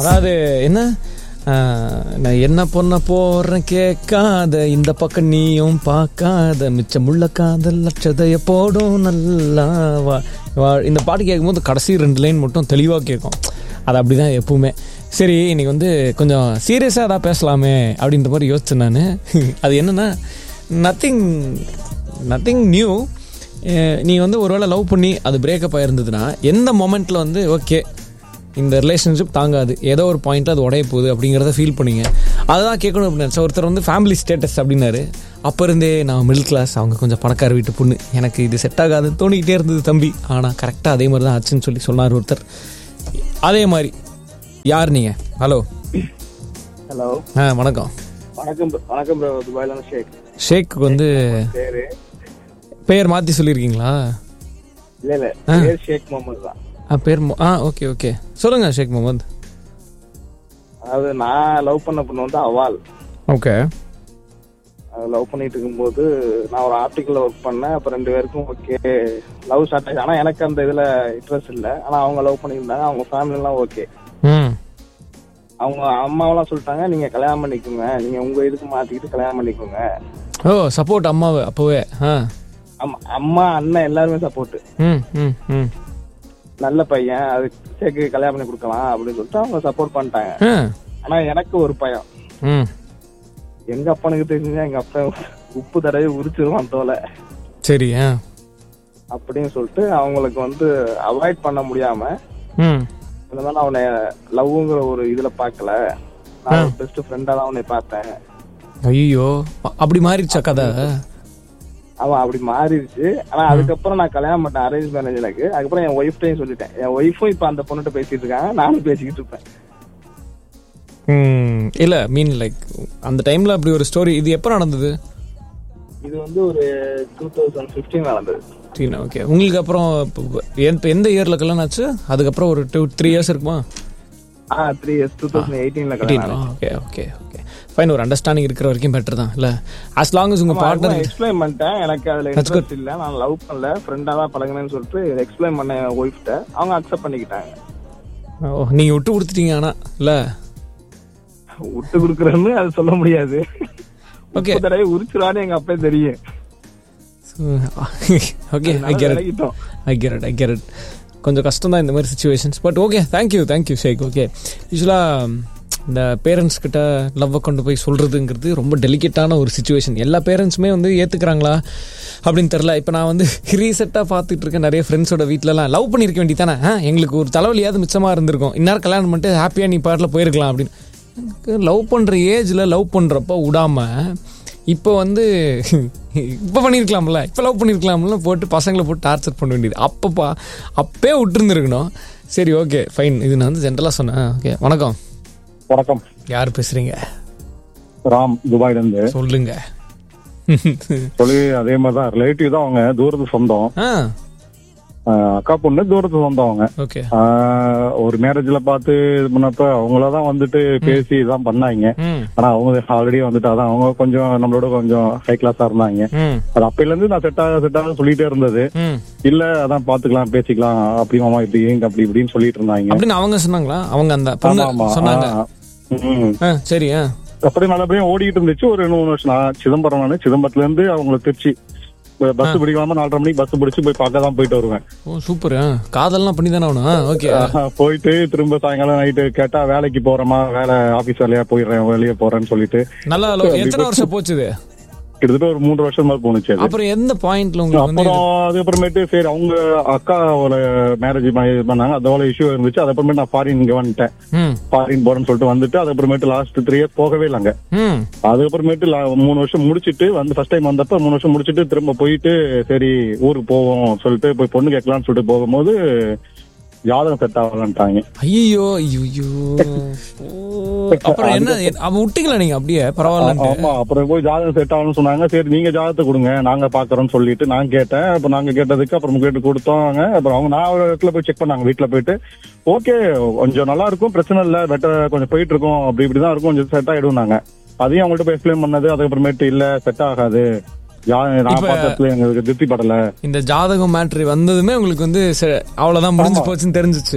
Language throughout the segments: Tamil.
அதாவது என்ன ஆஹ், நான் என்ன பொண்ண போடுறேன் கேட்காத இந்த பக்கம் நீயும் பார்க்காத மிச்சமுள்ள காதல் லட்சதைய போடும் நல்லா வா வா- இந்த பாட்டு கேட்கும்போது கடைசி ரெண்டு லைன் மட்டும் தெளிவாக கேட்கும் அது அப்படிதான் எப்பவுமே சரி இன்னைக்கு வந்து கொஞ்சம் சீரியஸாக ஏதாவது பேசலாமே அப்படின்ற மாதிரி யோசிச்சேன் நான் அது என்னன்னா நத்திங் நத்திங் நியூ நீ வந்து ஒருவேளை லவ் பண்ணி அது பிரேக்கப் ஆயிருந்ததுன்னா எந்த மொமெண்ட்டில் வந்து ஓகே இந்த ரிலேஷன்ஷிப் தாங்காது ஏதோ ஒரு பாயிண்ட் அது உடைய போகுது அப்படிங்கிறத ஃபீல் பண்ணீங்க அதுதான் கேட்கணும் அப்படின்னு நினச்சேன் ஒருத்தர் வந்து ஃபேமிலி ஸ்டேட்டஸ் அப்படின்னாரு அப்போ இருந்தே நான் மிடில் கிளாஸ் அவங்க கொஞ்சம் பணக்கார வீட்டு பொண்ணு எனக்கு இது செட் ஆகாதுன்னு தோணிக்கிட்டே இருந்தது தம்பி ஆனால் கரெக்டாக அதே மாதிரி தான் ஆச்சுன்னு சொல்லி சொன்னார் ஒருத்தர் அதே மாதிரி யார் நீங்கள் ஹலோ ஹலோ ஆ வணக்கம் வணக்கம் bro. வணக்கம் ப்ரோ துபாயில ஷேக் ஷேக்கு வந்து பேரு பெயர் மாற்றி சொல்லியிருக்கீங்களா இல்ல இல்ல பேர் ஷேக் முகமது தான் ஆ பேர் மு- ஆ ஓகே ஓகே சொல்லுங்கள் ஷேக் முகமது அதாவது நான் லவ் பண்ண பொண்ணு வந்து அவால் ஓகே லவ் பண்ணிட்டு இருக்கும்போது நான் ஒரு ஆர்டிக்கல்ல ஒர்க் பண்ணேன் அப்ப ரெண்டு பேருக்கும் ஓகே லவ் ஸ்டார்ட் ஆச்சு ஆனா எனக்கு அந்த இதுல இன்ட்ரெஸ்ட் இல்ல ஆனா அவங்க லவ் பண்ணியிருந்தாங்க அவங்க ஃபேமிலி எல்லாம் ஓகே ம் அவங்க அம்மாவெல்லாம் சொல்லிட்டாங்க நீங்க கல்யாணம் பண்ணிக்கோங்க நீங்க உங்க இதுக்கு மாத்திக்கிட்டு கல்யாணம் பண்ணிக்கோங்க ஓ சப்போர்ட் அம்மாவை அப்போவே ஆ அம்மா அம்மா அண்ணன் எல்லாருமே சப்போர்ட் ம் ம் ம் நல்ல பையன் அது சேக்கு கல்யாணம் பண்ணி கொடுக்கலாம் அப்படின்னு சொல்லிட்டு அவங்க சப்போர்ட் பண்ணிட்டாங்க ஆ ஆனா எனக்கு ஒரு பயம் ம் எங்க அப்பனுக்கு தெரிஞ்சா எங்க அப்பா உப்பு தடவை உரிச்சிருவான் தோலை சரி ஆ அப்படின்னு சொல்லிட்டு அவங்களுக்கு வந்து அவாய்ட் பண்ண முடியாம ம் இந்த மாதிரி அவனை லவ்ங்கிற ஒரு இதுல பார்க்கல நான் பெஸ்ட் ஃப்ரெண்டா தான் அவனை பார்த்தேன் ஐயோ அப்படி மாறிடுச்சா கதை அவன் அப்படி மாறிடுச்சு ஆனா அதுக்கப்புறம் நான் கல்யாணம் பண்ணேன் அரேஞ்ச் மேரேஜ் எனக்கு அதுக்கப்புறம் என் ஒய்ஃப்டையும் சொல்லிட்டேன் என் ஒய்ஃபும் இப்ப அந்த பொண்ணுகிட்ட பேசிட்டு இருக்காங்க நானும் பேசிக்கிட்டு இருப்பேன் ம் இல்லை மீன் லைக் அந்த டைமில் அப்படி ஒரு ஸ்டோரி இது எப்போ நடந்தது இது வந்து ஒரு டூ தௌசண்ட் பிப்டீன் நடந்தது சரி ஓகே உங்களுக்கு அப்புறம் இப்போ எந்த எந்த இயரில் கல்யாணம் ஆச்சு அதுக்கப்புறம் ஒரு டூ த்ரீ இயர்ஸ் இருக்குமா ஆ த்ரீ இயர்ஸ் டூ தௌசண்ட் எயிட்டீன்ல கல்யாணம் ஆனது. ஓகே ஓகே ஓகே ஃபைன் ஒரு அண்டர்ஸ்டாண்டிங் இருக்கிற வரைக்கும் பெட்டர் தான் இல்லை as long as உங்கள் பார்ட்னர் எக்ஸ்பிளைன் பண்ணிட்டேன் எனக்கு அதுல இன்ட்ரெஸ்ட் இல்ல நான் லவ் பண்ணல ஃப்ரெண்டா தான் பழகுனேன்னு சொல்லிட்டு எக்ஸ்பிளைன் பண்ண என் ஒய்ஃப்ட்ட அவங்க அக்செப்ட் பண்ணிக்கிட்டாங்க ஓ நீங்கள் விட்டு கொடுத்துட்டீங்க ஆனால் இல்லை விட்டு கொடுக்குறேன்னு அது சொல்ல முடியாது Okay. உப்பு தடவை உரிச்சிருவான்னு எங்க அப்பே தெரியும் ஓகே ஐ அதனால கெட் விலகிட்டோம் ஐ கெட் ஐ கெட் கொஞ்சம் கஷ்டம் தான் இந்த மாதிரி situations but okay thank you thank you ஷேக் ஓகே யூஸ்வலாக இந்த பேரண்ட்ஸ் கிட்ட லவ்வை கொண்டு போய் சொல்கிறதுங்கிறது ரொம்ப டெலிகேட்டான ஒரு சுச்சுவேஷன் எல்லா பேரண்ட்ஸுமே வந்து ஏற்றுக்கிறாங்களா அப்படின்னு தெரில இப்போ நான் வந்து ரீசெண்டாக பார்த்துட்டு இருக்கேன் நிறைய ஃப்ரெண்ட்ஸோட வீட்டிலலாம் லவ் பண்ணியிருக்க வேண்டியதானே ஆ எங்களுக்கு ஒரு தலைவலியாவது மிச்சமாக இருந்திருக்கும் இந்நேரம் கல்யாணம் பண்ணிட்டு ஹாப்பியாக நீ பாட்டில் போயிருக்கலாம் அப்படின்னு லவ் பண்ணுற ஏஜில் லவ் பண்ணுறப்ப விடாமல் இப்போ வந்து இப்போ பண்ணியிருக்கலாம்ல இப்போ லவ் பண்ணியிருக்கலாம்ல போட்டு பசங்களை போட்டு டார்ச்சர் பண்ண வேண்டியது அப்பப்பா அப்பே விட்டுருந்துருக்கணும் சரி ஓகே ஃபைன் இது நான் வந்து ஜென்ரலாக சொன்னேன் ஓகே வணக்கம் வணக்கம் யார் பேசுறீங்க ராம் துபாயில இருந்து சொல்லுங்க சொல்லி அதே மாதிரி தான் ரிலேட்டிவ் தான் அவங்க தூரத்து சொந்தம் ஆ ஆஹ் அக்கா பொண்ணு தூரத்து சொந்தம் அவங்க ஓகே ஆஹ் ஒரு மேரேஜ்ல பார்த்து இது பண்ணப்ப அவங்களதான் வந்துட்டு பேசி இதான் பண்ணாங்க ம் ஆனா அவங்க ஆல்ரெடி வந்துட்டு அதான் அவங்க கொஞ்சம் நம்மளோட கொஞ்சம் ஹை கிளாஸா இருந்தாங்க ம் அது அப்பையில இருந்து நான் செட் ஆக செட் ஆக சொல்லிட்டே இருந்தது ம் இல்ல அதான் பாத்துக்கலாம் பேசிக்கலாம் அப்படி மாமா இப்படி ஏங்க அப்படி இப்படின்னு சொல்லிட்டு இருந்தாங்க அப்படின்னு அவங்க சொன்னாங்களா அவங்க அந்த பொண்ணு ஆமா, ஆமா. சொன்னாங்க ஆ. ம். ஆ சரி ஆ அப்படி நல்லபடியா ஓடிட்டு இருந்துச்சு ஒரு மூணு வருஷம் நான் சிதம்பரம் நானு சிதம்பரத்துல இருந்து அவங்கள திருச்சி பஸ் பிடிக்காம நாலரை மணிக்கு பஸ் பிடிச்சு போய் பார்க்க தான் போயிட்டு வருவேன் ஓ சூப்பர் ஆ காதல்லாம் பண்ணி தானே ஆகணும் ஓகே ஆஹ் போயிட்டு திரும்ப சாயங்காலம் நைட்டு கேட்டா வேலைக்கு போறேமா வேலை ஆபீஸ் வேலையா போயிடுறேன் வெளியே போறேன்னு சொல்லிட்டு நல்லா love- எத்தனை வருஷம் போச்சு இது கிட்டத்தட்ட ஒரு மூன்று வருஷம் மாதிரி போணுச்சு அது அப்புறம் எந்த பாயிண்ட்ல உங்களுக்கு வந்து அப்புறம் அதுக்கப்புறமேட்டு சரி அவங்க அக்கா ஒரு மேரேஜ் பண்ணாங்க அதோட இஷ்யூ இருந்துச்சு அதுக்கப்புறமேட்டு நான் ஃபாரின் இங்க வந்துட்டேன் ம் ஃபாரின் போறேன்னு சொல்லிட்டு வந்துட்டு அதுக்கப்புறமேட்டு லாஸ்ட் த்ரீ இயர்ஸ் போகவே இல்லைங்க ம் அதுக்கப்புறமேட்டு லா- மூணு வருஷம் முடிச்சிட்டு வந்து ஃபர்ஸ்ட் டைம் வந்தப்ப மூணு வருஷம் முடிச்சிட்டு திரும்ப போயிட்டு சரி ஊருக்கு போவோம் சொல்லிட்டு போய் பொண்ணு கேட்கலாம்னு சொல்லிட்டு போகும்போது ஜாதகம் செட் ஆகலான்ட்டாங்க ஐயோ ஐயோ அப்புறம் என்ன அவன் விட்டீங்களா நீங்க அப்படியே பரவாயில்லன்ட்டு ஆமா அப்புறம் போய் ஜாதகம் செட் ஆகணும்னு சொன்னாங்க சரி நீங்க ஜாதகத்தை கொடுங்க நாங்க பாக்குறோம்னு சொல்லிட்டு நான் கேட்டேன் அப்ப நாங்க கேட்டதுக்கு அப்புறம் கேட்டு கொடுத்தாங்க அப்புறம் அவங்க நான் ஒரு இடத்துல போய் செக் பண்ணாங்க வீட்டுல போயிட்டு ஓகே கொஞ்சம் நல்லா இருக்கும் பிரச்சனை இல்ல பெட்டர் கொஞ்சம் போயிட்டு இருக்கும் அப்படி இப்படிதான் இருக்கும் கொஞ்சம் செட் ஆயிடும் நாங்க அதையும் அவங்கள்ட்ட போய் எக்ஸ்பிளைன் பண்ணது அதுக்கப்புறமேட்டு இல்ல செட் ஆகாது ஜா- நான் இப்ப- பார்த்ததுல எங்களுக்கு திருப்தி படல இந்த ஜாதகம் மேட்ரி வந்ததுமே உங்களுக்கு வந்து சரி, அவ்வளவுதான் முடிஞ்சு போச்சுன்னு தெரிஞ்சிச்சு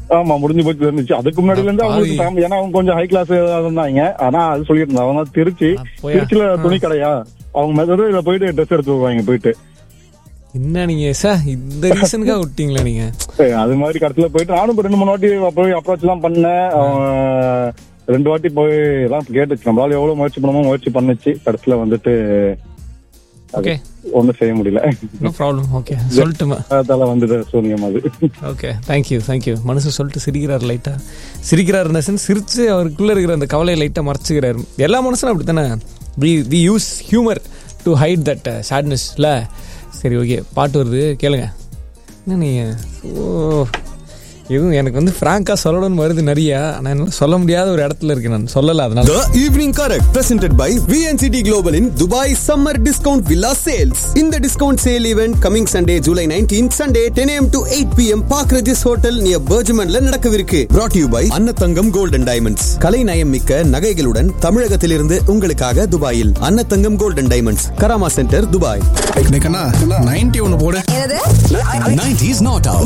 ஆமா முடிஞ்சு போச்சு இருந்துச்சு அதுக்கு முன்னாடில இருந்து அவங்களுக்கு பாவி. family- ஏன்னா அவங்க கொஞ்சம் ஹை கிளாஸ் இருந்தாங்க ஆனா அது சொல்லிட்டு இருந்தாங்க அவங்க திருச்சி அட போயா. திருச்சியில துணி கடையா அவங்க மெதடு போயிட்டு ட்ரெஸ் எடுத்து வருவாங்க போயிட்டு என்ன நீங்க சார் இந்த ரீசனுக்காக விட்டீங்களா நீங்க சரி, அது மாதிரி கடைசியில போயிட்டு நானும் இப்ப ரெண்டு மூணு வாட்டி போய் அப்ரோச் எல்லாம் பண்ணேன் அவன் ரெண்டு வாட்டி போய் எல்லாம் கேட்டுச்சு நம்மளால எவ்வளவு முயற்சி பண்ணமோ முயற்சி பண்ணுச்சு கடைசியில வந்துட்டு ஓகே ஒண்ணும் செய்ய முடியல நோ ப்ராப்ளம் ஓகே சொல்லட்டுமா அதால வந்தது சூனியம் அது ஓகே தேங்க்யூ தேங்க்யூ மனுஷன் சொல்லிட்டு சிரிக்கிறார் லைட்டா சிரிக்கிறார் சென்ஸ் சிரிச்சு அவருக்குள்ள இருக்கிற அந்த கவலையை லைட்டா மறைச்சுக்கிறாரு எல்லா மனுஷனும் அப்படி தானே we we use humour to hide that சேட்னஸ்ல சரி ஓகே பாட்டு வருது கேளுங்க என்ன நீங்க ஓ எதுவும் எனக்கு வந்து ஃப்ராங்கா சொல்லணும்னு வருது நிறைய ஆனால் என்னால் சொல்ல முடியாத ஒரு இடத்துல இருக்கு நான் சொல்லலை அதனால The Evening Correct presented by VNCT Global in Dubai Summer Discount Villa Sales. In the discount sale event coming Sunday, July 19th, Sunday 10 a.m. to 8 p.m. Park Regis Hotel near Bergmanல நடக்கவிருக்கு. Brought to you by அன்னத்தங்கம் Gold and Diamonds. கலை நயம் மிக்க நகைகளுடன் தமிழகத்திலிருந்து உங்களுக்காக துபாயில் Annathangam Gold and Diamonds. Karama centre Dubai ninety ஒன்னு போடு என்னது 90s not out.